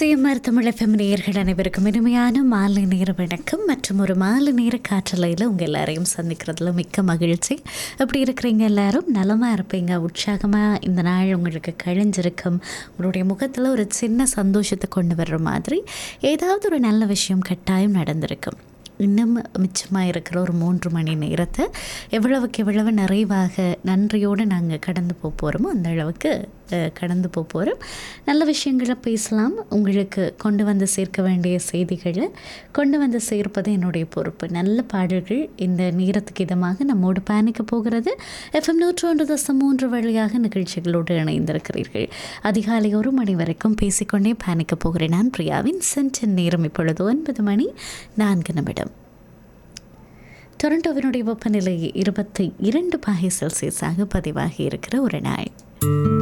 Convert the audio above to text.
CMR Tamil FM நேயர்கள் அனைவருக்கும் இனிமையான மாலை நேர வணக்கம் மற்றும் ஒரு மாலை நேர காற்றலையில் உங்கள் எல்லாரையும் சந்திக்கிறதுல மிக்க மகிழ்ச்சி அப்படி இருக்கிறீங்க எல்லாரும் நலமாக இருப்பீங்க உற்சாகமாக இந்த நாள் உங்களுக்கு கழிஞ்சிருக்கும் உங்களுடைய முகத்தில் ஒரு சின்ன சந்தோஷத்தை கொண்டு வர்ற மாதிரி ஏதாவது ஒரு நல்ல விஷயம் கட்டாயம் நடந்திருக்கும் இன்னும் மிச்சமாக இருக்கிற ஒரு மூன்று மணி நேரத்தை எவ்வளவுக்கு எவ்வளவு நிறைவாக நன்றியோடு நாங்கள் கடந்து போக போகிறோமோ அந்த அளவுக்கு அஹ், கடந்து போக போகிறோம் நல்ல விஷயங்களை பேசலாம் உங்களுக்கு கொண்டு வந்து சேர்க்க வேண்டிய செய்திகளை கொண்டு வந்து சேர்ப்பது என்னுடைய பொறுப்பு நல்ல பாடல்கள் இந்த நேரத்துக்கு இதமாக நம்மோடு பயணிக்க போகிறது எஃப்எம் நூற்று ஒன்று தசம் மூன்று வழியாக நிகழ்ச்சிகளோடு இணைந்திருக்கிறீர்கள் அதிகாலை ஒரு மணி வரைக்கும் பேசிக்கொண்டே பயணிக்க போகிறேன் நான் பிரியாவின் சென்ட் நேரம் இப்பொழுது ஒன்பது மணி நான்கு நிமிடம் டொரண்டோவினுடைய வெப்பநிலை இருபத்தி இரண்டு பாகை செல்சியஸாக பதிவாகி இருக்கிற ஒரு நாள்